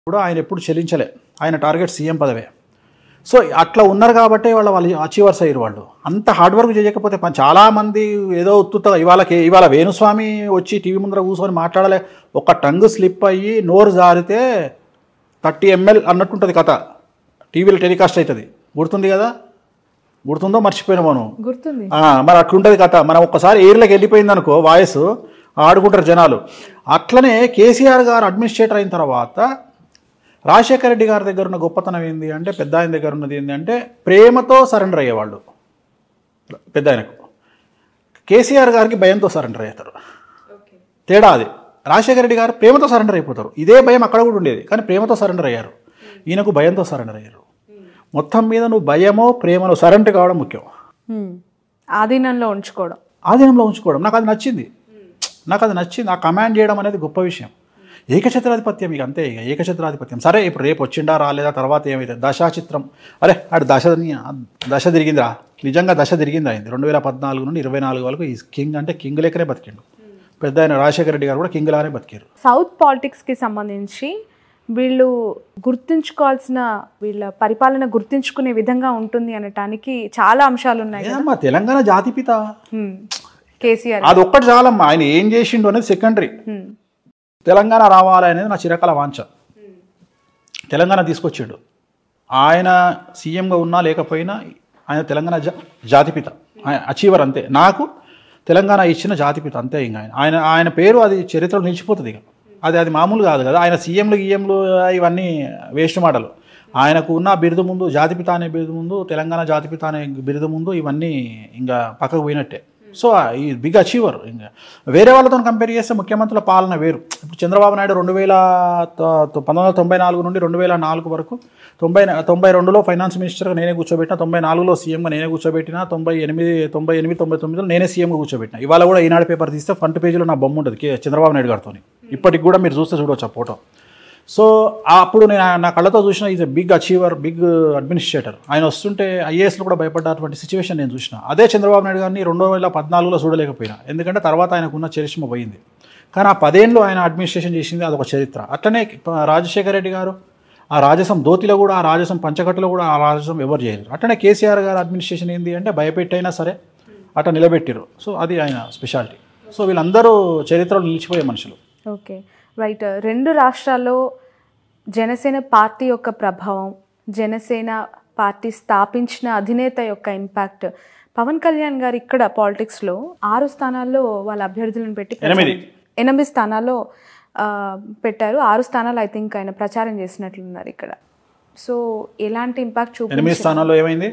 కూడా ఆయన ఎప్పుడు చెల్లించలే ఆయన టార్గెట్ సీఎం పదవే సో అట్లా ఉన్నారు కాబట్టి వాళ్ళ వాళ్ళు అచీవర్స్ అయ్యారు వాళ్ళు అంత హార్డ్ వర్క్ చేయకపోతే ప- చాలా మంది ఏదో ఉత్తుత ఇవాళ కే- ఇవాళ వేణుస్వామి వచ్చి టీవీ ముందర కూర్చొని మాట్లాడలే ఒక టంగ్ స్లిప్ అయ్యి నోరు జారితే థర్టీ ఎంఎల్ అన్నట్టుంటుంది కథ టీవీలో టెలికాస్ట్ అవుతుంది గుర్తుంది కదా గుర్తుందో మర్చిపోయినా మనం గుర్తుంది ఆ, మరి అట్లుంటుంది కథ మనం ఒక్కసారి ఎయిర్లోకి వెళ్ళిపోయింది అనుకో వాయిస్ ఆడుకుంటారు జనాలు అట్లనే కేసీఆర్ గారు అడ్మినిస్ట్రేటర్ అయిన తర్వాత రాజశేఖర రెడ్డి గారి దగ్గర ఉన్న గొప్పతనం ఏంది అంటే పెద్ద ఆయన దగ్గర ఉన్నది ఏంటి అంటే ప్రేమతో సరెండర్ అయ్యేవాళ్ళు పెద్ద ఆయనకు కేసీఆర్ గారికి భయంతో సరెండర్ అవుతారు తేడా అది రాజశేఖర రెడ్డి గారు ప్రేమతో సరెండర్ అయిపోతారు ఇదే భయం అక్కడ కూడా ఉండేది కానీ ప్రేమతో సరెండర్ అయ్యారు ఈయనకు భయంతో సరెండర్ అయ్యారు మొత్తం మీద నువ్వు భయమో ప్రేమలో సరెండర్ కావడం ముఖ్యం హ్మ్. ఆధీనంలో ఉంచుకోవడం ఆధీనంలో ఉంచుకోవడం నాకు అది నచ్చింది నాకు అది నచ్చింది ఆ కమాండ్ చేయడం అనేది గొప్ప విషయం ఏకఛత్రాధిపత్యం ఇక అంతే ఇక ఏకఛత్రాధిపత్యం సరే ఇప్పుడు రేపు వచ్చిండా రాలేదా తర్వాత ఏమైతే దశా చిత్రం అరే ఆడు దశ దశ తిరిగిందిరా నిజంగా దశ తిరిగింది అయింది రెండు వేల పద్నాలుగు నుండి ఇరవై నాలుగు వరకు ఈ కింగ్ అంటే కింగ్ లెక్కనే బతికిండు పెద్ద ఆయన రాజశేఖర రెడ్డి గారు కూడా కింగ్ లానే బతికారు సౌత్ పాలిటిక్స్కి సంబంధించి వీళ్ళు గుర్తుంచుకోవాల్సిన వీళ్ళ పరిపాలన గుర్తుంచుకునే విధంగా ఉంటుంది అనటానికి చాలా అంశాలు ఉన్నాయి ఏదమ్మా తెలంగాణ జాతిపిత హ్మ్. కేసీఆర్ అది ఒక్కటి చాలమ్మా ఆయన ఏం చేసిండు అనేది సెకండరీ హ్మ్. తెలంగాణ రావాలి అనేది నా చిరకాల వాంఛ తెలంగాణ తీసుకొచ్చాడు ఆయన సీఎంగా ఉన్నా లేకపోయినా ఆయన తెలంగాణ జా జాతిపిత ఆయన అచీవర్ అంతే నాకు తెలంగాణ ఇచ్చిన జాతిపిత అంతే ఇంకా ఆయన ఆయన ఆయన పేరు అది చరిత్రలో నిలిచిపోతుంది ఇక అది అది మామూలు కాదు కదా ఆయన సీఎంలు గీఎంలు ఇవన్నీ వేస్ట్ మాటలు ఆయనకు ఉన్న బిరుదు ముందు జాతిపిత అనే బిరుదు ముందు తెలంగాణ జాతిపిత అనే బిరుదు ముందు ఇవన్నీ ఇంకా పక్కకు పోయినట్టే సో ఈ బిగ్ అచీవర్ ఇంకా వేరే వాళ్ళతో కంపేర్ చేస్తే ముఖ్యమంత్రుల పాలన వేరు ఇప్పుడు చంద్రబాబు నాయుడు రెండు వేల పంతొమ్మిది వందల తొంభై నాలుగు నుండి రెండు వేల నాలుగు వరకు తొంభై తొంభై రెండులో ఫైనాన్స్ మినిస్టర్గా నేనే కూర్చోబెట్టిన తొంభై నాలుగులో సీఎంగా నేనే కూర్చోబెట్టిన తొంభై ఎనిమిది తొంభై ఎనిమిది తొంభై తొమ్మిదిలో నేనే సీఎంగా కూర్చోబెట్టిన ఇవాళ కూడా ఈనాడు పేపర్ తీస్తే ఫ్రంట్ పేజీలో నా బొమ్మ ఉంటుంది కే- చంద్రబాబు నాయుడు గారితో ఇప్పటికి కూడా మీరు చూస్తే చూడవచ్చు ఆ ఫోటో సో అప్పుడు నేను ఆ- నా కళ్ళతో చూసిన is a big achiever big administrator ఆయన వస్తుంటే ఐఏఎస్లో కూడా భయపడ్డటువంటి సిచ్యువేషన్ నేను చూసిన అదే చంద్రబాబు నాయుడు గారిని రెండు వేల పద్నాలుగులో చూడలేకపోయినా ఎందుకంటే తర్వాత ఆయనకున్న చరిష్మ పోయింది కానీ ఆ పదేళ్ళు ఆయన అడ్మినిస్ట్రేషన్ చేసింది అదొక చరిత్ర అట్లనే ప- రాజశేఖర రెడ్డి గారు ఆ రాజసం దోతిలో కూడా ఆ రాజసం పంచకట్టులో కూడా ఆ రాజసం ఎవరు చేయలేరు అట్లనే కేసీఆర్ గారు అడ్మినిస్ట్రేషన్ ఏంది అంటే భయపెట్టైనా సరే అట్లా నిలబెట్టారు సో అది ఆయన స్పెషాలిటీ సో వీళ్ళందరూ చరిత్రలో నిలిచిపోయే మనుషులు ఓకే రైట్ రెండు రాష్ట్రాల్లో జనసేన పార్టీ యొక్క ప్రభావం జనసేన పార్టీ స్థాపించిన అధినేత యొక్క ఇంపాక్ట్ పవన్ కళ్యాణ్ గారు ఇక్కడ పాలిటిక్స్లో ఆరు స్థానాల్లో వాళ్ళ అభ్యర్థులను పెట్టి ప్రచారం- ఎనిమిది. ఎనిమిది స్థానాల్లో ఆ, పెట్టారు ఆరు స్థానాలు ఐ థింక్ ఆయన ప్రచారం చేసినట్లున్నారు ఇక్కడ సో ఎలాంటి ఇంపాక్ట్ చూపి ఎనిమిది స్థానాల్లో ఏమైంది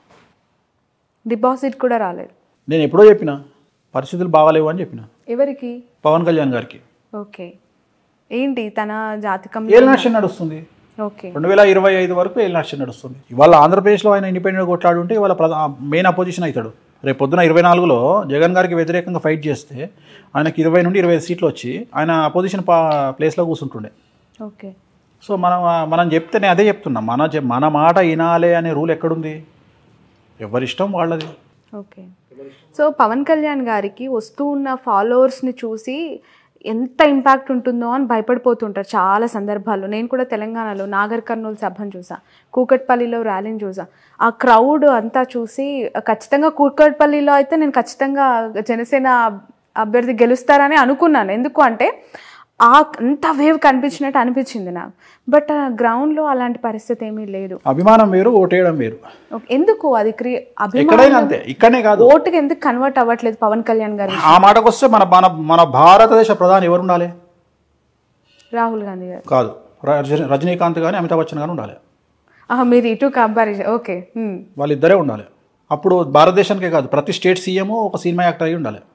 డిపాజిట్ కూడా రాలేదు నేను ఎప్పుడో చెప్పిన పరిస్థితులు బాగాలేవు అని చెప్పిన ఎవరికి పవన్ కళ్యాణ్ గారికి ఓకే ఏంటి తన జాతకం ఏలినాట్షన్ నడుస్తుంది ఓకే రెండు వేల ఇరవై ఐదు వరకు ఏలినాట్షన్ నడుస్తుంది ఇవాళ ఆంధ్రప్రదేశ్లో ఆయన ఇండిపెండెంట్ కొట్లాడుంటే ఇవాళ ప్రధా మెయిన్ అపోజిషన్ అవుతాడు రేపు పొద్దున ఇరవై నాలుగులో జగన్ గారికి వ్యతిరేకంగా ఫైట్ చేస్తే ఆయనకి ఇరవై నుండి ఇరవై ఐదు సీట్లు వచ్చి ఆయన అపోజిషన్ పా ప్లేస్లో కూర్చుంటుండే ఓకే సో మనం మనం చెప్తే నేను అదే చెప్తున్నా మన చె- మన మాట వినాలే అనే రూల్ ఎక్కడుంది ఎవరిష్టం వాళ్ళది ఓకే సో పవన్ కళ్యాణ్ గారికి వస్తూ ఉన్న ఫాలోవర్స్ని చూసి ఎంత ఇంపాక్ట్ ఉంటుందో అని భయపడిపోతుంటారు చాలా సందర్భాల్లో నేను కూడా తెలంగాణలో నాగర్ కర్నూలు సభను చూసా కూకట్పల్లిలో ర్యాలీని చూసా ఆ క్రౌడ్ అంతా చూసి ఖచ్చితంగా కూకట్పల్లిలో అయితే నేను ఖచ్చితంగా జనసేన అభ్యర్థి గెలుస్తారని అనుకున్నాను ఎందుకు అంటే ఆ అంత వేవ్ కనిపించినట్టు అనిపించింది నాకు బట్ గ్రౌండ్లో అలాంటి పరిస్థితి ఏమీ లేదు అభిమానం వేరు ఓటేయడం వేరు ఓకే. ఎందుకు అది క్రియ అభిమానం ఎక్కడైనా అంతే ఇక్కడనే కాదు ఓటుకి ఎందుకు కన్వర్ట్ అవ్వట్లేదు పవన్ కళ్యాణ్ గారు ఆ మాటకు వస్తే మన మన మన భారతదేశ ప్రధాని ఎవరు ఉండాలి రాహుల్ గాంధీ గారు కాదు రజ- రజనీకాంత్ కానీ అమితాబ్ బచ్చన్ కానీ ఉండాలి ఆహా, మీరు ఇటు కంపారిజన్ ఓకే హ్మ్. వాళ్ళిద్దరే ఉండాలి అప్పుడు భారతదేశానికే కాదు ప్రతి స్టేట్ సీఎం ఒక సినిమా యాక్టర్ అయి ఉండాలి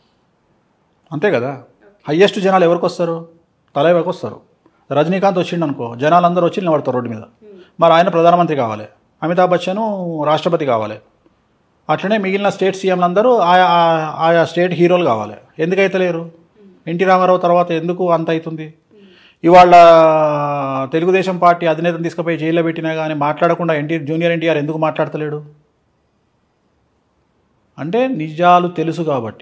అంతే కదా హయ్యెస్ట్ జనాలు ఎవరికి వస్తారు తలైవకి వస్తారు రజనీకాంత్ వచ్చిండు అనుకో జనాలు అందరూ వచ్చి నిలబడతారు రోడ్డు మీద మరి ఆయన ప్రధానమంత్రి కావాలి అమితాబ్ బచ్చన్ రాష్ట్రపతి కావాలి అట్లనే మిగిలిన స్టేట్ సీఎంలందరూ ఆయా ఆ- ఆయా స్టేట్ హీరోలు కావాలి ఎందుకైతే లేరు ఎన్టీ రామారావు తర్వాత ఎందుకు అంత అవుతుంది ఇవాళ తెలుగుదేశం పార్టీ అధినేతను తీసుకుపోయి జైల్లో పెట్టినా కానీ మాట్లాడకుండా ఎన్టీ జూనియర్ ఎన్టీఆర్ ఎందుకు మాట్లాడతలేడు అంటే నిజాలు తెలుసు కాబట్టి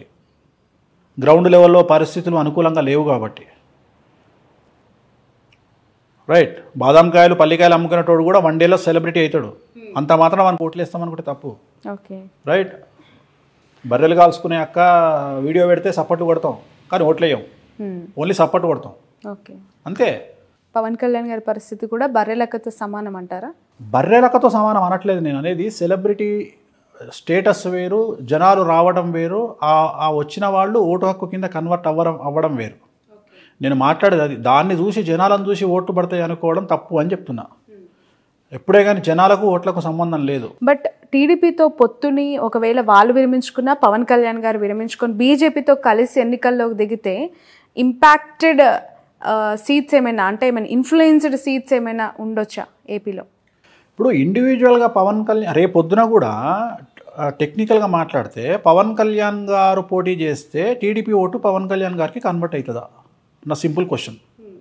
గ్రౌండ్ లెవెల్లో పరిస్థితులు అనుకూలంగా లేవు కాబట్టి రైట్ బాదాం కాయలు పల్లికాయలు అమ్ముకునేటోడు కూడా వన్ డేలో సెలబ్రిటీ అవుతాడు అంత మాత్రం మనకు ఓట్లు వేస్తామనుకుంటే తప్పు ఓకే రైట్ బర్రెలు కాల్చుకునే అక్క వీడియో పెడితే సపోర్ట్ కొడతాం కానీ ఓట్లేయం ఓన్లీ సపోర్ట్ కొడతాం ఓకే అంతే పవన్ కళ్యాణ్ గారి పరిస్థితి కూడా బర్రెలకతో సమానం అంటారా బర్రెలకతో సమానం అనట్లేదు నేను అనేది సెలబ్రిటీ స్టేటస్ వేరు జనాలు రావడం వేరు ఆ ఆ వచ్చిన వాళ్ళు ఓటు హక్కు కింద కన్వర్ట్ అవ్వడం అవ్వడం వేరు నేను మాట్లాడేది అది దాన్ని చూసి జనాలను చూసి ఓట్లు పడతాయి అనుకోవడం తప్పు అని చెప్తున్నా ఎప్పుడే కానీ జనాలకు ఓట్లకు సంబంధం లేదు బట్ టీడీపీతో పొత్తుని ఒకవేళ వాళ్ళు విరమించుకున్నా పవన్ కళ్యాణ్ గారు విరమించుకొని బీజేపీతో కలిసి ఎన్నికల్లోకి దిగితే ఇంపాక్టెడ్ సీట్స్ ఏమైనా అంటే ఏమైనా ఇన్ఫ్లుయెన్స్డ్ సీట్స్ ఏమైనా ఉండొచ్చా ఏపీలో ఇప్పుడు ఇండివిజువల్గా పవన్ కళ్యాణ్ రేపు పొద్దున కూడా ఆ, టెక్నికల్గా మాట్లాడితే పవన్ కళ్యాణ్ గారు పోటీ చేస్తే టీడీపీ ఓటు పవన్ కళ్యాణ్ గారికి కన్వర్ట్ అవుతుందా నా సింపుల్ క్వశ్చన్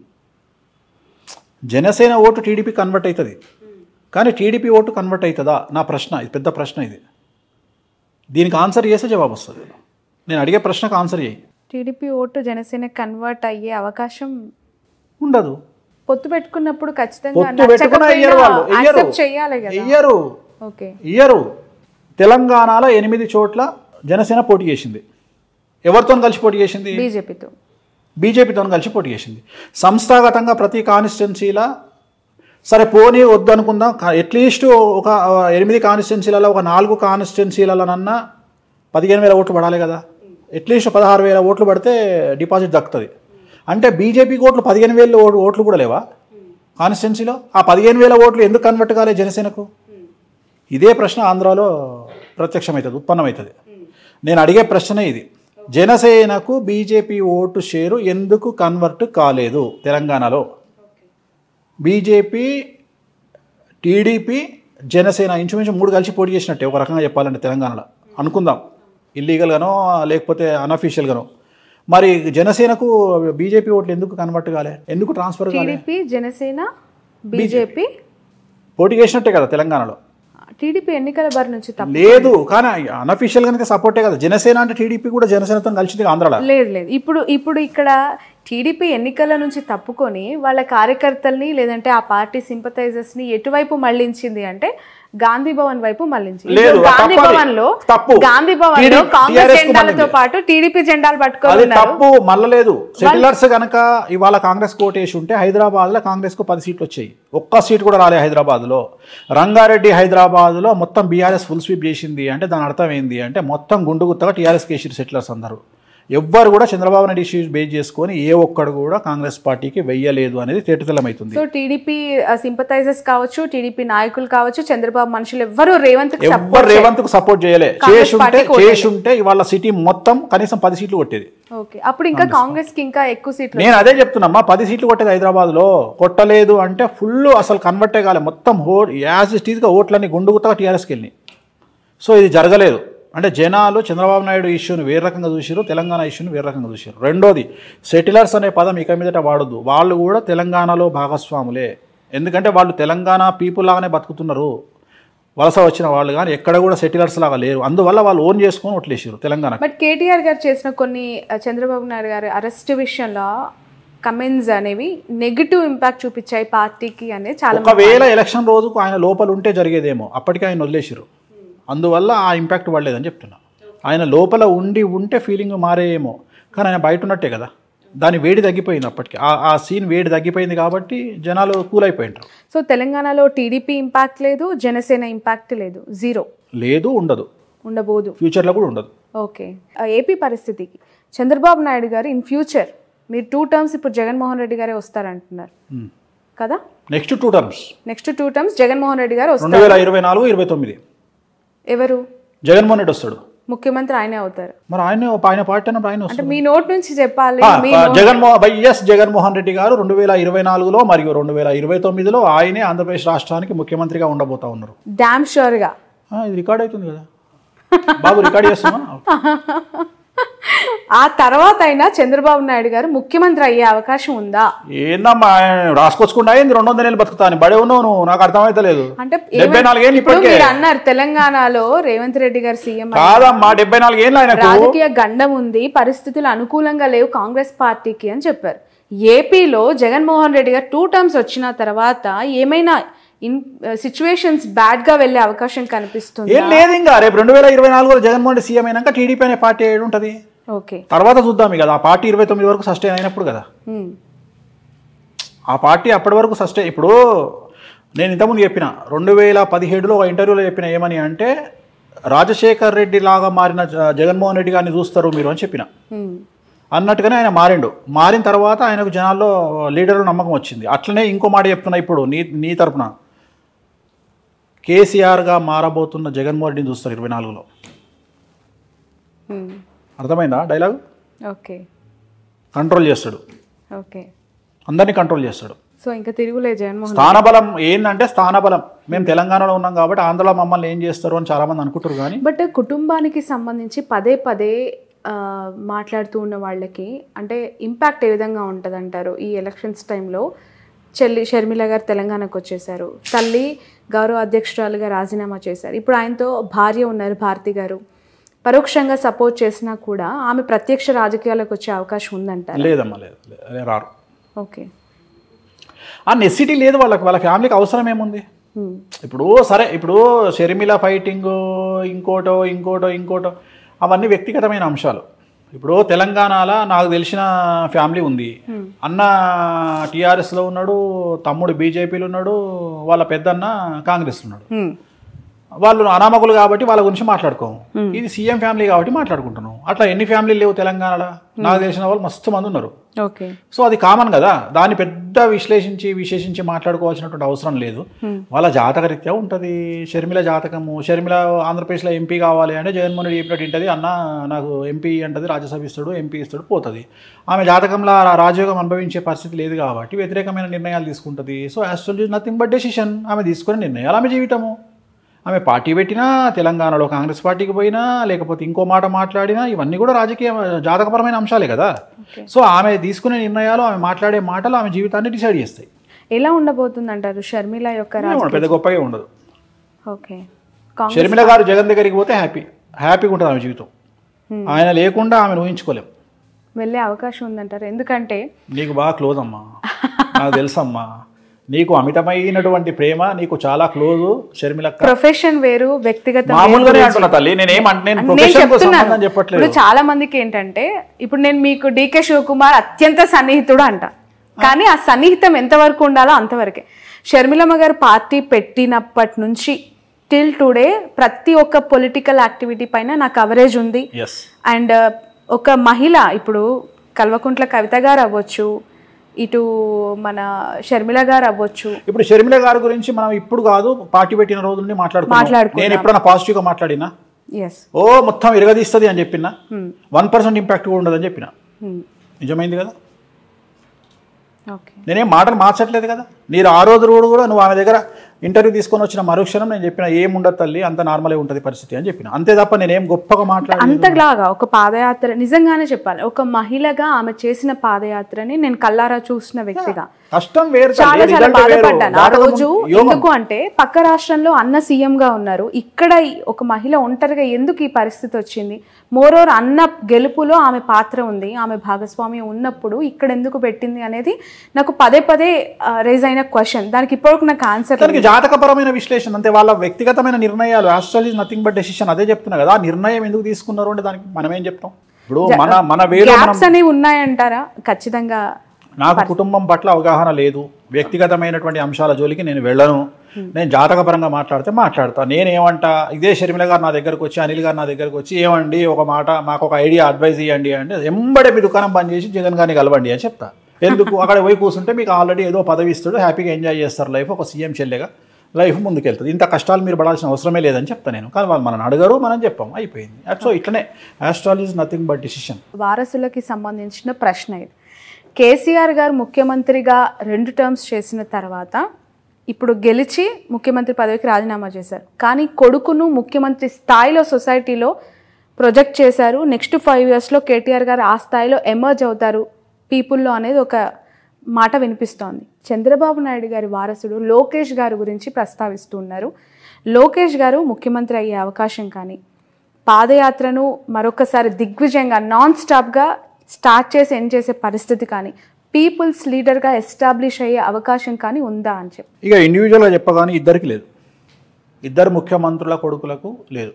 జనసేన ఓటు టీడీపీ కన్వర్ట్ అవుతుంది కానీ టీడీపీ ఓటు కన్వర్ట్ అవుతుందా నా ప్రశ్న ఇది పెద్ద ప్రశ్న ఇది దీనికి ఆన్సర్ చేస్తే జవాబు వస్తుంది నేను అడిగే ప్రశ్నకు ఆన్సర్ చేయి టీడీపీ ఓటు జనసేన కన్వర్ట్ అయ్యే అవకాశం ఉండదు పొత్తు పెట్టుకున్నప్పుడు ఖచ్చితంగా పొత్తు పెట్టుకున్నా ఇయ్యరు వాళ్ళు ఇయ్యరు యాక్సెప్ట్ చేయాలి కదా ఇయ్యరు ఓకే ఇయ్యరు తెలంగాణలో ఎనిమిది చోట్ల జనసేన పోటీ చేసింది ఎవరితో కలిసి పోటీ చేసింది బీజేపీతో బీజేపీతో కలిసి పోటీ చేసింది సంస్థాగతంగా ప్రతి కాన్స్టిట్యున్సీలా సరే పోనీ వద్దు అనుకుందాం అట్లీస్ట్ ఒక ఆ, ఎనిమిది కాన్స్టిట్యున్సీలలో ఒక నాలుగు కాన్స్టిట్యున్సీలలోనన్నా పదిహేను వేల ఓట్లు పడాలి కదా అట్లీస్ట్ పదహారు వేల ఓట్లు పడితే డిపాజిట్ దక్కుతుంది అంటే బీజేపీ ఓట్లు పదిహేను వేల ఓట్లు ఓట్లు కూడా లేవా కాన్స్టిట్యున్సీలో ఆ పదిహేను వేల ఓట్లు ఎందుకు కన్వర్ట్ కాలే జనసేనకు ఇదే ప్రశ్న ఆంధ్రాలో ప్రత్యక్షమవుతుంది ఉత్పన్నమవుతుంది నేను అడిగే ప్రశ్న ఇది జనసేనకు బీజేపీ ఓటు షేరు ఎందుకు కన్వర్ట్ కాలేదు తెలంగాణలో బీజేపీ టీడీపీ జనసేన ఇంచుమించు మూడు కలిసి పోటీ చేసినట్టే ఒక రకంగా చెప్పాలంటే తెలంగాణలో అనుకుందాం ఇల్లీగల్గానో లేకపోతే అన్అఫీషియల్గానో మరి జనసేనకు బీజేపీ ఓట్లు ఎందుకు కన్వర్ట్ కాలే ఎందుకు ట్రాన్స్ఫర్ కాలే టీడీపీ జనసేన బీజేపీ పోటీ చేసినట్టే కదా తెలంగాణలో టీడీపీ ఎన్నికల బారి నుంచి తప్ప లేదు కానీ అన్అఫీషియల్ గానే సపోర్టే కదా జనసేన అంటే టీడీపీ కూడా జనసేనతో కలిసింది ఆంధ్రాలో లేదు లేదు ఇప్పుడు ఇప్పుడు ఇక్కడ టీడీపీ ఎన్నికల నుంచి తప్పుకొని వాళ్ళ కార్యకర్తల్ని లేదంటే ఆ పార్టీ సింపథైజర్స్ ని ఎటువైపు మళ్ళించింది అంటే గాంధీ భవన్ వైపు మళ్ళించింది లేదు, ఇప్పుడు గాంధీ తప్పది. భవన్ లో తప్పు. గాంధీ భవన్ లో TDP కాంగ్రెస్ TRS కు జెండాలతో మళ్ళింది. పాటు టీడీపీ జెండాలు పట్టుకొని అది ఉన్నారు తప్పు మళ్ళలేదు సెటిలర్స్ గనక ఇవాళ కాంగ్రెస్ కోట్ వేసి ఉంటే హైదరాబాద్ లో కాంగ్రెస్ కు పది సీట్లు వచ్చాయి ఒక్క సీట్ కూడా రాలే హైదరాబాద్ లో రంగారెడ్డి హైదరాబాద్ లో మొత్తం బీఆర్ఎస్ ఫుల్ స్వీప్ చేసింది అంటే దాని అర్థం ఏంది అంటే మొత్తం గుండు గుత్తగా టీఆర్ఎస్ కేసీఆర్ సెటిలర్స్ అందరూ ఎవ్వరు కూడా చంద్రబాబు నాయుడు ఇష్యూస్ బేస్ చేసుకొని ఏ ఒక్కడు కూడా కాంగ్రెస్ పార్టీకి వెయ్యలేదు అనేది తేటతెల్లమవుతుంది సో టీడీపీ సింపథైజర్స్ కావచ్చు టీడీపీ నాయకులు కావచ్చు చంద్రబాబు మనుషులు ఎవ్వరూ రేవంత్ కి ఎవ్వరు సపోర్ట్ రేవంత్ కు సపోర్ట్ చేయలే కాంగ్రెస్ చేసుంటే పార్టీకి ఓటేయలే. చేసుంటే ఇవాళ సిటీ మొత్తం కనీసం పది సీట్లు కొట్టేది ఓకే అప్పుడు ఇంకా కాంగ్రెస్ కి ఇంకా ఎక్కువ సీట్లు నేను అదే చెప్తున్నామ్మా పది సీట్లు కొట్టేది హైదరాబాద్ లో కొట్టలేదు అంటే ఫుల్ అసలు కన్వర్టే కాలే మొత్తం హో యాజ్ ఇట్ ఈస్గా ఓట్లన్నీ గుండుగుత్తగా టీఆర్ఎస్కి వెళ్ళినాయి సో ఇది జరగలేదు అంటే జనాలు చంద్రబాబు నాయుడు ఇష్యూని వేరే రకంగా చూసారు తెలంగాణ ఇష్యూని వేరే రకంగా చూసారు రెండోది సెటిలర్స్ అనే పదం ఇక మీదట వాడొద్దు వాళ్ళు కూడా తెలంగాణలో భాగస్వాములే ఎందుకంటే వాళ్ళు తెలంగాణ పీపుల్ లాగానే బతుకుతున్నారు వలస వచ్చిన వాళ్ళు కానీ ఎక్కడ కూడా సెటిలర్స్ లాగా లేరు అందువల్ల వాళ్ళు ఓన్ చేసుకొని ఓట్లేసారు తెలంగాణ బట్ కేటీఆర్ గారు చేసిన కొన్ని ఆ, చంద్రబాబు నాయుడు గారి అరెస్ట్ విషయంలో కమెంట్స్ అనేవి నెగిటివ్ ఇంపాక్ట్ చూపించాయి పార్టీకి అనేది చాలా మంది- ఒకవేళ ఎలక్షన్ రోజుకు ఆయన లోపల ఉంటే జరిగేదేమో అప్పటికే ఆయన వదిలేసారు అందువల్ల ఆ ఇంపాక్ట్ పడలేదని చెప్తున్నా ఆయన లోపల ఉండి ఉంటే ఫీలింగ్ మారేయేమో కానీ ఆయన బయట ఉన్నట్టే కదా దాని వేడి తగ్గిపోయింది అప్పటికి ఆ ఆ సీన్ వేడి తగ్గిపోయింది కాబట్టి జనాలు కూల్ అయిపోయింటారు సో తెలంగాణలో టీడీపీ ఇంపాక్ట్ లేదు జనసేన ఇంపాక్ట్ లేదు జీరో లేదు ఉండదు ఉండబోదు ఫ్యూచర్లో కూడా ఉండదు ఓకే ఆ, ఏపీ పరిస్థితికి చంద్రబాబు నాయుడు గారు ఇన్ ఫ్యూచర్ మీరు టూ టర్మ్స్ ఇప్పుడు జగన్మోహన్ రెడ్డి గారే వస్తారంటున్నారు కదా next two terms next two terms Jaganmohan Reddy గారు వస్తారు రెండు వేల ఇరవై నాలుగు ఇరవై తొమ్మిది ఎవరు జగన్మోహన్ రెడ్డి వస్తాడు ముఖ్యమంత్రి ఆయనే అవుతారు మరి ఆయన ఆయన పార్టీ అన్నప్పుడు ఆయన అంటే వస్తాడు మీ నోట్ నుంచి చెప్పాలి ఆ, మీ ఆ, జగన్మోహన్ వైఎస్ జగన్మోహన్ రెడ్డి గారు రెండు వేల ఇరవై నాలుగులో మరియు రెండు వేల ఇరవై తొమ్మిదిలో ఆయనే ఆంధ్రప్రదేశ్ రాష్ట్రానికి ముఖ్యమంత్రిగా ఉండబోతా ఉన్నారు డామ్ షూర్గా ఆ, ఇది రికార్డ్ అవుతుంది కదా బాబు రికార్డ్ చేస్తున్నా ఆ తర్వాత అయినా చంద్రబాబు నాయుడు గారు ముఖ్యమంత్రి అయ్యే అవకాశం ఉందా ఏందమ్మా రాసుకొచ్చుకుండా ఏంది రెండు వందల నెలలు బతుకుతాను బడే ఉన్నావు నువ్వు నాకు అర్థమైతలేదు అంటే డెబ్బై నాలుగేళ్ళు ఇప్పుడు ఇప్పటికే మీరు అన్నారు తెలంగాణలో రేవంత్ రెడ్డి గారు సీఎం కాదమ్మా డెబ్బై నాలుగేళ్ళు ఆయనకు రాజకీయ గండం ఉంది పరిస్థితులు అనుకూలంగా లేవు కాంగ్రెస్ పార్టీకి అని చెప్పారు ఏపీలో జగన్మోహన్ రెడ్డి గారు టూ టర్మ్స్ వచ్చిన తర్వాత ఏమైనా ఇన్ సిచ్యువేషన్స్ బ్యాడ్గా వెళ్ళే అవకాశం కనిపిస్తుంది ఏం లేదు ఇంకా రేపు రెండు వేల ఇరవై నాలుగులో జగన్మోహన్ రెడ్డి సీఎం అయినాక టీడీపీ అనే పార్టీ ఏడు ఉంటుంది ఓకే తర్వాత చూద్దాం ఇక ఆ పార్టీ ఇరవై తొమ్మిది వరకు సస్టైన్ అయినప్పుడు కదా ఉమ్, ఆ పార్టీ అప్పటి వరకు సస్టైన్ ఇప్పుడు నేను ఇంతకుముందు చెప్పిన రెండు వేల పదిహేడులో ఒక ఇంటర్వ్యూలో చెప్పిన ఏమని అంటే రాజశేఖర్ రెడ్డి లాగా మారిన జ- జగన్మోహన్ రెడ్డి గారిని చూస్తారు మీరు అని చెప్పిన ఉమ్, అన్నట్టుగానే ఆయన మారిండు మారిన తర్వాత ఆయనకు జనాల్లో లీడర్లు నమ్మకం వచ్చింది అట్లనే ఇంకో మాట చెప్తున్నా ఇప్పుడు నీ నీ తరపున కేసీఆర్గా మారబోతున్న జగన్మోహన్ రెడ్డిని చూస్తారు ఇరవై నాలుగులో ఉమ్, అర్థమైందా డైలాగ్ ఓకే కంట్రోల్ చేస్తాడు ఓకే అందరినీ కంట్రోల్ చేస్తాడు సో ఇంకా తిరుగులే జగన్మోహన్ స్థానబలం ఏంటంటే స్థానబలం మేము తెలంగాణలో ఉన్నాం కాబట్టి ఆంధ్రలో మమ్మల్ని ఏం చేస్తారు అని చాలామంది అనుకుంటారు కానీ బట్ కుటుంబానికి సంబంధించి పదే పదే ఆ, మాట్లాడుతూ ఉన్న వాళ్ళకి అంటే ఇంపాక్ట్ ఏ విధంగా ఉంటుంది అంటారు ఈ ఎలక్షన్స్ టైంలో చెల్లి షర్మిల గారు తెలంగాణకు వచ్చేసారు తల్లి గౌరవ అధ్యక్షురాలుగా రాజీనామా చేశారు ఇప్పుడు ఆయనతో భార్య ఉన్నారు భారతి గారు పరోక్షంగా సపోర్ట్ చేసినా కూడా ఆమె ప్రత్యక్ష రాజకీయాలకు వచ్చే అవకాశం ఉందంటారు లేదమ్మా లేదు లేదు, రారు ఓకే ఆ నెసిటీ లేదు వాళ్ళకి వాళ్ళ ఫ్యామిలీకి అవసరం ఏముంది ఉమ్, ఇప్పుడు సరే ఇప్పుడు షర్మిల ఫైటింగ్ ఇంకోటో ఇంకోటో ఇంకోటో అవన్నీ వ్యక్తిగతమైన అంశాలు ఇప్పుడు తెలంగాణలో నాకు తెలిసిన ఫ్యామిలీ ఉంది అన్న టీఆర్ఎస్లో ఉన్నాడు తమ్ముడు బీజేపీలో ఉన్నాడు వాళ్ళ పెద్దన్న కాంగ్రెస్ ఉన్నాడు ఉమ్, వాళ్ళు అనామకులు కాబట్టి వాళ్ళ గురించి మాట్లాడుకోము ఇది సీఎం ఫ్యామిలీ కాబట్టి మాట్లాడుకుంటున్నాం అట్లా ఎన్ని ఫ్యామిలీలు లేవు తెలంగాణలో నాకు తెలిసిన వాళ్ళు మస్తు మంది ఉన్నారు ఓకే సో అది కామన్ కదా దాన్ని పెద్ద విశ్లేషించి విశేషించి మాట్లాడుకోవాల్సినటువంటి అవసరం లేదు వాళ్ళ జాతక రీత్యా ఉంటుంది షర్మిల జాతకము షర్మిల ఆంధ్రప్రదేశ్లో ఎంపీ కావాలి అంటే జగన్మోహన్ రెడ్డి చెప్పినట్టు ఉంటుంది అన్న నాకు ఎంపీ అంటది రాజ్యసభ ఇస్తాడు ఎంపీ ఇస్తాడు పోతుంది ఆమె జాతకంలో ఆ రాజయోగం అనుభవించే పరిస్థితి లేదు కాబట్టి వ్యతిరేకమైన నిర్ణయాలు తీసుకుంటుంది so astrology nothing but decision ఆమె తీసుకునే నిర్ణయాలు ఆమె జీవితము ఆమె పార్టీ పెట్టినా తెలంగాణలో కాంగ్రెస్ పార్టీకి పోయినా లేకపోతే ఇంకో మాట మాట్లాడినా ఇవన్నీ కూడా రాజకీయ జాతకపరమైన అంశాలే కదా సో ఆమె తీసుకునే నిర్ణయాలు ఆమె మాట్లాడే మాటలు ఆమె జీవితాన్ని డిసైడ్ చేస్తాయి ఎలా ఉండబోతుంది అంటారు షర్మిల యొక్క రా ఏమో పెద్ద గొప్పగా ఉండదు ఓకే కాంగ్రెస్ షర్మిల గారు జగన్ దగ్గరికి పోతే హ్యాపీ హ్యాపీగా ఉంటుంది ఆమె జీవితం ఆయన లేకుండా ఆమెను ఊహించుకోలేం వెళ్ళే అవకాశం ఉందంటారు ఎందుకంటే నీకు బాగా క్లోజ్ అమ్మా నాకు తెలుసమ్మా నీకు అమితమైనటువంటి ప్రేమ నీకు చాలా క్లోజ్ షర్మిల ప్రొఫెషన్ వేరు వ్యక్తిగత మామూలుగానే అంటున్నా తల్లి నేనేం అంటే నేను నేను ప్రొఫెషన్ కు చెప్తున్నాను సంబంధం చెప్పట్లేదు ఇప్పుడు చాలా మందికి ఏంటంటే ఇప్పుడు నేను మీకు డికే శివకుమార్ అత్యంత సన్నిహితుడు అంట కానీ ఆ సన్నిహితం ఎంతవరకు ఉండాలో అంతవరకే షర్మిలమ్మ గారు పార్టీ పెట్టినప్పటి నుంచి టిల్ టుడే ప్రతి ఒక్క పొలిటికల్ యాక్టివిటీ పైన నా కవరేజ్ ఉంది ఎస్ అండ్ ఒక మహిళ ఇప్పుడు కల్వకుంట్ల కవిత గారు అవ్వచ్చు ఇటు మన షర్మిల గారు అవ్వచ్చు ఇప్పుడు షర్మిల గారి గురించి మనం ఇప్పుడు కాదు పార్టీ పెట్టిన రోజుల నుండి మాట్లాడుకున్నాం మాట్లాడుకున్నాం. నేను ఎప్పుడైనా పాజిటివ్ గా మాట్లాడినా ఎస్ ఓ మొత్తం ఇరగదీస్తుంది అని చెప్పిన వన్ పర్సెంట్ ఇంపాక్ట్ కూడా ఉండదని చెప్పిన నిజమైంది కదా ఓకే నేనేం మాటలు మార్చట్లేదు కదా మీరు ఆ రోజు కూడా కూడా నువ్వు ఆమె దగ్గర ఇంటర్వ్యూ తీసుకొని వచ్చిన మరుక్షణం నేను చెప్పిన ఏం ఉండదు తల్లి అంత నార్మలే ఉంటుంది పరిస్థితి అని చెప్పిన అంతే తప్ప నేనేం గొప్పగా మాట్లాడలేదు అంతలాగా ఒక పాదయాత్ర నిజంగానే చెప్పాలి ఒక మహిళగా ఆమె చేసిన పాదయాత్రని నేను కల్లారా చూసిన వ్యక్తిగా కష్టం వేరు తల్లి, చాలా చాలా result వేరు. బాధపడ్డాను ఆ జాతకం రోజు యోగం. ఎందుకు అంటే పక్క రాష్ట్రంలో అన్న సీఎం గా ఉన్నారు ఇక్కడ ఈ- ఒక మహిళ ఒంటరిగా ఎందుకు ఈ పరిస్థితి వచ్చింది మోరోర్ అన్న గెలుపులో ఆమె పాత్ర ఉంది ఆమె భాగస్వామి ఉన్నప్పుడు ఇక్కడ ఎందుకు పెట్టింది అనేది నాకు పదే పదే రేజ్ అయిన క్వశ్చన్ దానికి ఇప్పటివరకు నాకు ఆన్సర్ దానికి జాతకపరమైన విశ్లేషణ అంతే వాళ్ళ వ్యక్తిగతమైన నిర్ణయాలు ఆస్ట్రాలజీ నథింగ్ బట్ డెసిషన్ అదే చెప్తున్నా కదా ఆ నిర్ణయం ఎందుకు తీసుకున్నారు అంటే దానికి మనం ఏం చెప్తాం ఇప్పుడు మన మన వేలో మనం గ్యాప్స్ అనేవి ఉన్నాయంటారా ఖచ్చితంగా నాకు కుటుంబం పట్ల అవగాహన లేదు వ్యక్తిగతమైనటువంటి అంశాల జోలికి నేను వెళ్ళను నేను జాతకపరంగా మాట్లాడితే మాట్లాడతా నేనేమంటా ఇదే షర్మిల గారు నా దగ్గరకు వచ్చి అనిల్ గారు నా దగ్గరకు వచ్చి ఏమండి ఒక మాట మాకు ఒక ఐడియా అడ్వైజ్ ఇవ్వండి అంటే ఎంబడే మీ దుకాణం బంద్ చేసి జగన్ గారిని కలవండి అని చెప్తా ఎందుకు అక్కడ పోయి కూర్చుంటే మీకు ఆల్రెడీ ఏదో పదవి ఇస్తాడు హ్యాపీగా ఎంజాయ్ చేస్తారు లైఫ్ ఒక సీఎం చెల్లెగా లైఫ్ ముందుకెళ్తుంది ఇంత కష్టాలు మీరు పడాల్సిన అవసరమే లేదని చెప్తా నేను కానీ వాళ్ళు మనం అడగరు మనం చెప్పాం అయిపోయింది సో ఇట్లనే astrology is nothing but decision వారసులకి సంబంధించిన ప్రశ్న ఇది కేసీఆర్ గారు ముఖ్యమంత్రిగా రెండు టర్మ్స్ చేసిన తర్వాత ఇప్పుడు గెలిచి ముఖ్యమంత్రి పదవికి రాజీనామా చేశారు కానీ కొడుకును ముఖ్యమంత్రి స్థాయిలో సొసైటీలో ప్రొజెక్ట్ చేశారు నెక్స్ట్ ఫైవ్ ఇయర్స్లో కేటీఆర్ గారు ఆ స్థాయిలో ఎమర్జ్ అవుతారు పీపుల్లో అనేది ఒక మాట వినిపిస్తోంది చంద్రబాబు నాయుడు గారి వారసుడు లోకేష్ గారి గురించి ప్రస్తావిస్తూ ఉన్నారు లోకేష్ గారు ముఖ్యమంత్రి అయ్యే అవకాశం కానీ పాదయాత్రను మరొకసారి దిగ్విజయంగా నాన్ స్టాప్గా స్టార్ట్ చేసి ఎండ్ చేసే పరిస్థితి కానీ పీపుల్స్ లీడర్గా ఎస్టాబ్లిష్ అయ్యే అవకాశం కానీ ఉందా అని చెప్పి ఇక ఇండివిజువల్గా చెప్పగానే ఇద్దరికి లేదు ఇద్దరు ముఖ్యమంత్రుల కొడుకులకు లేదు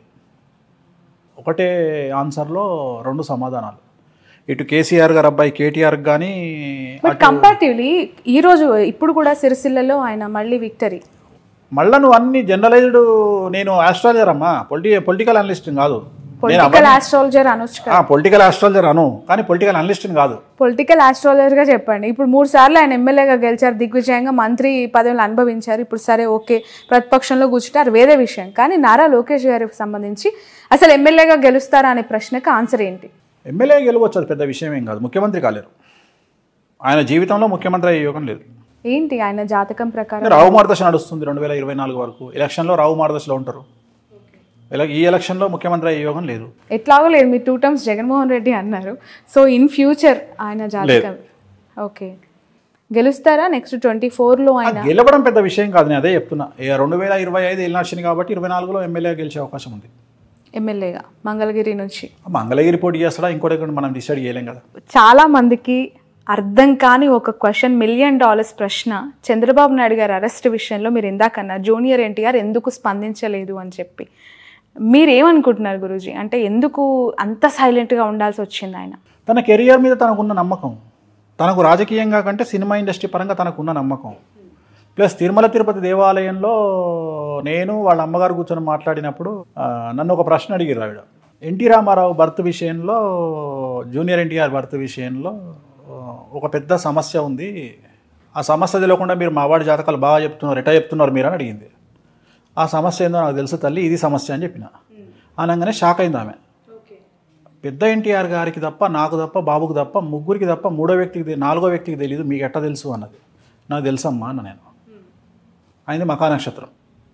ఒకటే ఆన్సర్లో రెండు సమాధానాలు ఇటు కేసీఆర్ గారు అబ్బాయి కేటీఆర్ కానీ బట్ కంపారిటివ్లీ ఈ రోజు ఇప్పుడు కూడా సిరిసిల్లలో ఆయన మళ్ళీ విక్టరీ మళ్ళా నువ్వు అన్ని జనరలైజ్డ్ నేను ఆస్ట్రాలజర్ అమ్మా పొలిటి పొలిటికల్ అనలిస్ట్ కాదు నేను పొలిటికల్ ఆస్ట్రాలజర్ అనొచ్చు కదా పొలిటికల్ ఆస్ట్రాలజర్ అను కానీ పొలిటికల్ అనలిస్ట్ కాదు పొలిటికల్ ఆస్ట్రాలజర్ గా చెప్పండి ఇప్పుడు మూడు సార్లు ఆయన ఎమ్మెల్యేగా గెలిచారు దిగ్విజయంగా మంత్రి పదవులు అనుభవించారు ఇప్పుడు సరే ఓకే ప్రతిపక్షంలో కూర్చుంటారు వేరే విషయం కానీ నారా లోకేష్ గారికి సంబంధించి అసలు ఎమ్మెల్యేగా గెలుస్తారా అనే ప్రశ్నకు ఆన్సర్ ఏంటి ఎమ్మెల్యే గెలవచ్చు అది పెద్ద విషయం ఏం కాదు ముఖ్యమంత్రి కాలేరు ఆయన జీవితంలో ముఖ్యమంత్రి అయ్యే యోగం లేదు ఏంటి ఆయన జాతకం ప్రకారం రావు మార్గదర్శ నడుస్తుంది రెండు వేల ఇరవై నాలుగు వరకు ఎలక్షన్లో రావు మార్గదర్శలో ఉంటారు ఇలా ఈ ఎలక్షన్లో ముఖ్యమంత్రి అయ్యే యోగం లేదు ఎట్లాగో లేదు మీరు టూ టైమ్స్ జగన్మోహన్ రెడ్డి అన్నారు సో ఇన్ ఫ్యూచర్ ఆయన జాతకం ఓకే గెలుస్తారా నెక్స్ట్ ట్వంటీ ఫోర్లో ఆయన గెలవడం పెద్ద విషయం కాదు నేను అదే చెప్తున్నా ఇక రెండు వేల ఇరవై ఐదు ఎలక్షన్ కాబట్టి ఇరవై నాలుగులో ఎమ్మెల్యే గెలిచే అవకాశం ఉంది ఎమ్మెల్యేగా మంగళగిరి నుంచి మంగళగిరి పోటీ చేస్తాడా ఇంకోటి ఎక్కడ మనం డిసైడ్ చేయలేం కదా చాలా మందికి అర్థం కాని ఒక క్వశ్చన్ మిలియన్ డాలర్స్ ప్రశ్న చంద్రబాబు నాయుడు గారి అరెస్ట్ విషయంలో మీరు ఇందాకన్నా జూనియర్ ఎన్టీఆర్ ఎందుకు స్పందించలేదు అని చెప్పి మీరేమనుకుంటున్నారు గురూజీ అంటే ఎందుకు అంత సైలెంట్గా ఉండాల్సి వచ్చింది ఆయన తన కెరియర్ మీద తనకున్న నమ్మకం తనకు రాజకీయంగా కంటే సినిమా ఇండస్ట్రీ పరంగా తనకున్న నమ్మకం ప్లస్ తిరుమల తిరుపతి దేవాలయంలో నేను వాళ్ళ అమ్మగారు కూర్చొని మాట్లాడినప్పుడు ఆ, నన్ను ఒక ప్రశ్న అడిగారు ఆవిడ ఎన్టీ రామారావు బర్త్ విషయంలో జూనియర్ ఎన్టీఆర్ బర్త్ విషయంలో ఆ, ఒక పెద్ద సమస్య ఉంది ఆ సమస్య తెలియకుండా మీరు మావాడి జాతకాలు బాగా చెప్తున్నారు ఎటా చెప్తున్నారు మీరు అని అడిగింది ఆ సమస్య ఏందో నాకు తెలుసు తల్లి ఇది సమస్య అని చెప్పిన అనగానే షాక్ అయింది ఆమె పెద్ద ఎన్టీఆర్ గారికి తప్ప నాకు తప్ప బాబుకు తప్ప ముగ్గురికి తప్ప మూడో వ్యక్తికి తె- నాలుగో వ్యక్తికి తెలియదు మీకు ఎట్ట తెలుసు అన్నది నాకు తెలుసమ్మా అన్న నేను ఆయనది మకా నక్షత్రం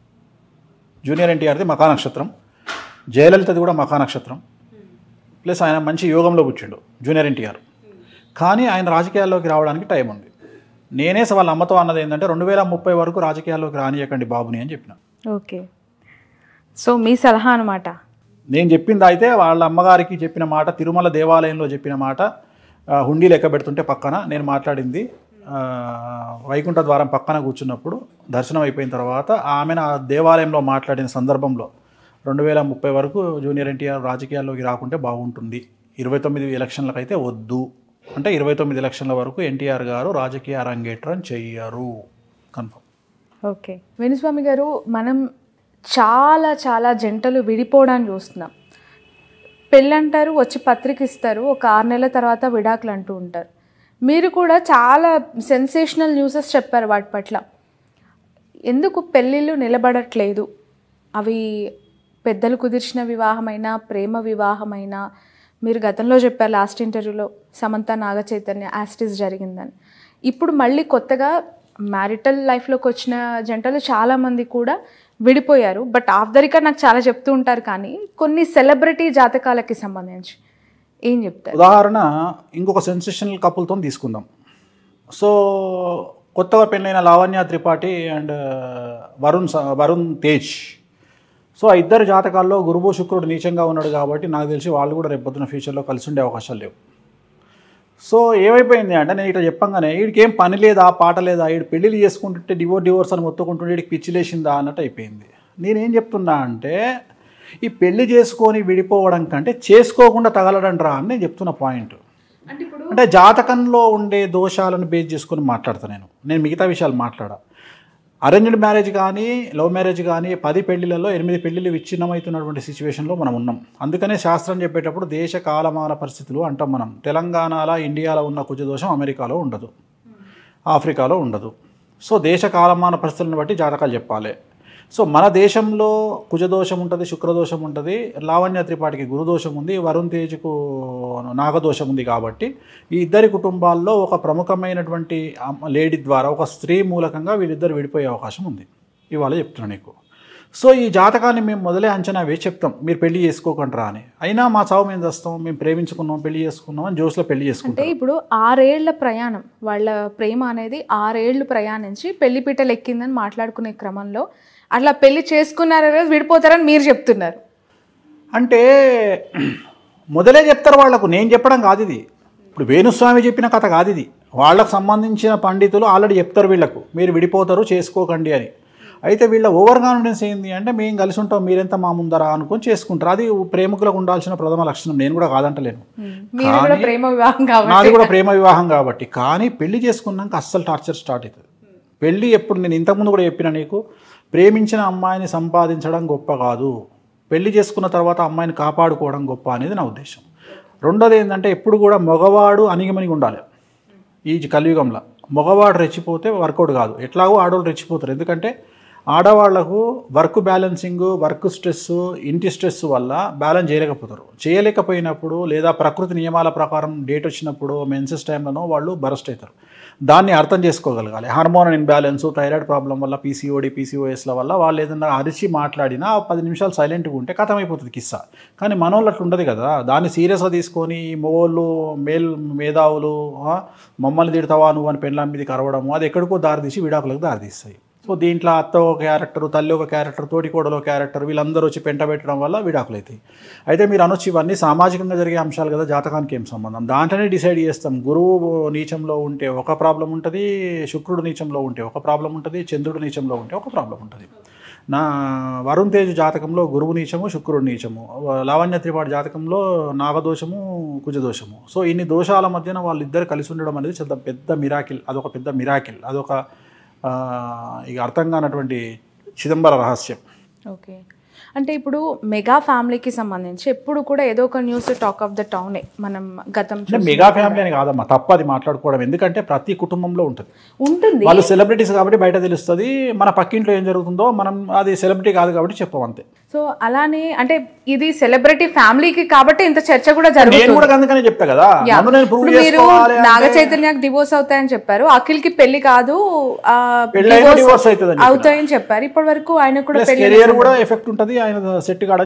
జూనియర్ ఎన్టీఆర్ది మకా నక్షత్రం జయలలితది కూడా మకా నక్షత్రం ప్లస్ ఆయన మంచి యోగంలో కూర్చుండు జూనియర్ ఎన్టీఆర్ కానీ ఆయన రాజకీయాల్లోకి రావడానికి టైం ఉంది నేనే వాళ్ళ అమ్మతో అన్నది ఏంటంటే రెండు వేల ముప్పై వరకు రాజకీయాల్లోకి రానియకండి బాబుని అని చెప్పిన ఓకే సో మీ సలహా అనమాట నేను చెప్పింది అయితే వాళ్ళ అమ్మగారికి చెప్పిన మాట తిరుమల దేవాలయంలో చెప్పిన మాట ఆ, హుండీ లెక్క పెడుతుంటే పక్కన నేను మాట్లాడింది ఆ, వైకుంఠ ద్వారం పక్కన కూర్చున్నప్పుడు దర్శనం అయిపోయిన తర్వాత ఆమె ఆ దేవాలయంలో మాట్లాడిన సందర్భంలో రెండు వేల ముప్పై వరకు జూనియర్ ఎన్టీఆర్ రాజకీయాల్లోకి రాకుంటే బాగుంటుంది ఇరవై తొమ్మిది ఎలక్షన్లకు అయితే వద్దు అంటే ఇరవై తొమ్మిది ఎలక్షన్ల వరకు ఎన్టీఆర్ గారు రాజకీయ అరంగేట్రం చెయ్యరు కన్ఫర్మ్ ఓకే వేణుస్వామి గారు మనం చాలా చాలా జంటలు విడిపోవడానికి చూస్తున్నాం పెళ్ళంటారు వచ్చి పత్రిక ఇస్తారు ఒక ఆరు నెలల తర్వాత విడాకులు అంటూ ఉంటారు మీరు కూడా చాలా సెన్సేషనల్ న్యూసెస్ చెప్పారు వాటి పట్ల ఎందుకు పెళ్ళిళ్ళు నిలబడట్లేదు అవి పెద్దలు కుదిర్చిన వివాహమైనా ప్రేమ వివాహమైనా మీరు గతంలో చెప్పారు లాస్ట్ ఇంటర్వ్యూలో సమంత నాగ చైతన్య యాస్టిస్ జరిగిందని ఇప్పుడు మళ్ళీ కొత్తగా మ్యారిటల్ లైఫ్లోకి వచ్చిన జంటలు చాలామంది కూడా విడిపోయారు బట్ ఆఫ్ ద రికార్డ్ నాకు చాలా చెప్తూ ఉంటారు కానీ కొన్ని సెలబ్రిటీ జాతకాలకి సంబంధించి ఏం చెప్తారు ఉదాహరణ ఇంకొక సెన్సేషనల్ కపుల్తో తీసుకుందాం సో కొత్తగా పెళ్ళైన లావణ్య త్రిపాఠి అండ్ వరుణ్ స- వరుణ్ తేజ్ సో ఆ ఇద్దరు జాతకాల్లో గురువు శుక్రుడు నీచంగా ఉన్నాడు కాబట్టి నాకు తెలిసి వాళ్ళు కూడా రేపొద్దున ఫ్యూచర్లో కలిసి ఉండే అవకాశాలు లేవు సో ఏమైపోయింది అంటే నేను ఇట్లా చెప్పంగానే వీడికి ఏం పని లేదా పాట లేదా వీడు పెళ్ళిళ్ళు చేసుకుంటుంటే డివోర్ డివోర్స్ అని మొత్తుకుంటుంటే వీడికి పిచ్చి లేచిందా అన్నట్టు అయిపోయింది నేనేం చెప్తున్నా అంటే ఈ పెళ్లి చేసుకొని విడిపోవడం కంటే చేసుకోకుండా తగలడం రా అని నేను చెప్తున్న పాయింట్ అంటే ఇప్పుడు అంటే జాతకంలో ఉండే దోషాలను బేస్ చేసుకొని మాట్లాడతాను నేను నేను మిగతా విషయాలు మాట్లాడా అరేంజ్డ్ మ్యారేజ్ కానీ లవ్ మ్యారేజ్ కానీ పది పెళ్లిలలో ఎనిమిది పెళ్లిళ్ళు విచ్ఛిన్నమవుతున్నటువంటి సిచ్యువేషన్లో మనం ఉన్నాం అందుకనే శాస్త్రం చెప్పేటప్పుడు దేశ కాలమాన పరిస్థితులు అంటాం మనం తెలంగాణలో ఇండియాలో ఉన్న కుజదోషం అమెరికాలో ఉండదు ఆఫ్రికాలో ఉండదు సో దేశ కాలమాన పరిస్థితులను బట్టి జాతకాలు చెప్పాలి సో మన దేశంలో కుజదోషం ఉంటుంది శుక్రదోషం ఉంటుంది లావణ్య త్రిపాఠికి గురుదోషం ఉంది వరుణ్ తేజ్కు నాగదోషం ఉంది కాబట్టి ఈ ఇద్దరి కుటుంబాల్లో ఒక ప్రముఖమైనటువంటి అమ్మ- లేడీ ద్వారా ఒక స్త్రీ మూలకంగా వీళ్ళిద్దరు విడిపోయే అవకాశం ఉంది ఇవాళ చెప్తున్నా నీకు సో ఈ జాతకాన్ని మేము మొదలే అంచనా వేసి చెప్తాం మీరు పెళ్లి చేసుకోకంటారా అని అయినా మా చావు మేము చేస్తాం మేము ప్రేమించుకున్నాం పెళ్లి చేసుకున్నాం అని జోస్లో పెళ్లి చేసుకుంటాం అంటే ఇప్పుడు ఆరేళ్ల ప్రయాణం వాళ్ళ ప్రేమ అనేది ఆరేళ్లు ప్రయాణించి పెళ్లి పీటలు ఎక్కిందని మాట్లాడుకునే క్రమంలో అట్లా పెళ్లి చేసుకున్నారో రోజు విడిపోతారని మీరు చెప్తున్నారు అంటే మొదలే చెప్తారు వాళ్లకు నేను చెప్పడం కాదు ఇది ఇప్పుడు వేణుస్వామి చెప్పిన కథ కాదు ఇది వాళ్ళకు సంబంధించిన పండితులు ఆల్రెడీ చెప్తారు వీళ్ళకు మీరు విడిపోతారు చేసుకోకండి అని అయితే వీళ్ళ ఓవర్ కాన్ఫిడెన్స్ ఏంది అంటే మేము కలిసి ఉంటాం మీరెంత మా ముందరా అనుకొని చేసుకుంటారు అది ప్రేమికులకు ఉండాల్సిన ప్రథమ లక్షణం నేను కూడా కాదంటలేను మీరు కూడా ప్రేమ వివాహం కాబట్టి నాది కూడా ప్రేమ వివాహం కాబట్టి కానీ పెళ్లి చేసుకున్నాక అస్సలు టార్చర్ స్టార్ట్ అవుతుంది పెళ్లి ఎప్పుడు నేను ఇంతకుముందు కూడా చెప్పిన నీకు ప్రేమించిన అమ్మాయిని సంపాదించడం గొప్ప కాదు పెళ్లి చేసుకున్న తర్వాత అమ్మాయిని కాపాడుకోవడం గొప్ప అనేది నా ఉద్దేశం రెండోది ఏంటంటే ఎప్పుడు కూడా మగవాడు అణిగిమణిగి ఉండాలి ఈ కలియుగంలో మగవాడు రెచ్చిపోతే వర్కౌట్ కాదు ఎట్లాగో ఆడవాళ్ళు రెచ్చిపోతారు ఎందుకంటే ఆడవాళ్లకు వర్క్ బ్యాలెన్సింగ్ వర్క్ స్ట్రెస్ ఇంటి స్ట్రెస్ వల్ల బ్యాలెన్స్ చేయలేకపోతారు చేయలేకపోయినప్పుడు లేదా ప్రకృతి నియమాల ప్రకారం డేట్ వచ్చినప్పుడు మెన్సెస్ టైంలోనో వాళ్ళు బరస్ట్ అవుతారు దాన్ని అర్థం చేసుకోగలగాలి హార్మోన్ ఇన్బ్యాలెన్స్ థైరాయిడ్ ప్రాబ్లం వల్ల పీసీఓడి పీసీఓఎస్ల వల్ల వాళ్ళు ఏదైనా అరిచి మాట్లాడినా ఆ పది నిమిషాలు సైలెంట్గా ఉంటే కథం అయిపోతుంది కిస్సా కానీ మనోళ్ళు అట్లా ఉండదు కదా దాన్ని సీరియస్గా తీసుకొని మొగోళ్ళు మేల్ మేధావులు ఆ, మమ్మల్ని తిడతావా నువ్వు అని పెళ్ళాం మీదకి అరవడము అది ఎక్కడికో దారితీసి విడాకులకు దారితీస్తాయి సో దీంట్లో అత్త ఒక క్యారెక్టర్ తల్లి ఒక క్యారెక్టర్ తోటి కోడలో క్యారెక్టర్ వీళ్ళందరూ వచ్చి పెంట పెట్టడం వల్ల విడాకులు అవుతాయి అయితే మీరు అనొచ్చు ఇవన్నీ సామాజికంగా జరిగే అంశాలు కదా జాతకానికి ఏం సంబంధం దాంట్లోనే డిసైడ్ చేస్తాం గురువు నీచంలో ఉంటే ఒక ప్రాబ్లం ఉంటుంది శుక్రుడు నీచంలో ఉంటే ఒక ప్రాబ్లం ఉంటుంది చంద్రుడు నీచంలో ఉంటే ఒక ప్రాబ్లం ఉంటుంది నా వరుణ్ తేజ్ జాతకంలో గురువు నీచము శుక్రుడు నీచము లావణ్య త్రిపాఠి జాతకంలో నాగదోషము కుజదోషము సో ఇన్ని దోషాల మధ్యన వాళ్ళిద్దరు కలిసి ఉండడం అనేది చాలా పెద్ద మిరాకిల్ అదొక పెద్ద మిరాకిల్ అదొక ఆ, ఇక అర్థం కానటువంటి చిదంబర రహస్యం ఓకే అంటే ఇప్పుడు మెగా ఫ్యామిలీకి సంబంధించి ఎప్పుడు కూడా ఏదో ఒక న్యూస్ టాక్ ఆఫ్ ద టౌనే మనం గతం అంటే మెగా ఫ్యామిలీ అని కాదమ్మా తప్ప అది మాట్లాడుకోవడం ఎందుకంటే ప్రతి కుటుంబంలో ఉంటుంది ఉంటుంది వాళ్ళు సెలబ్రిటీస్ కాబట్టి బయట తెలుస్తుంది మన పక్కింట్లో ఏం జరుగుతుందో మనం అది సెలబ్రిటీ కాదు కాబట్టి చెప్పం అంతే సో అలానే అంటే ఇది సెలబ్రిటీ ఫ్యామిలీకి కాబట్టి ఇంత చర్చ కూడా నేను జరుగుతుంది కూడా అందుకనే చెప్పా కదా Yeah. నన్ను నేను ప్రూవ్ ఇప్పుడు మీరు చేసుకోవాలి నాగ చైతన్యకి డివోర్స్ అవుతాయని చెప్పారు అఖిల్ కి పెళ్లి కాదు ఆ, పెళ్ళైనా divorce divorce అవుతుందని చెప్పిన. అవుతాయని చెప్పారు ఇప్పటి వరకు ఆయన కూడా ప్లస్ పెళ్లి కెరియర్ కూడా ఎఫెక్ట్ ఉంటుంది ఆయన సెట్ కాడ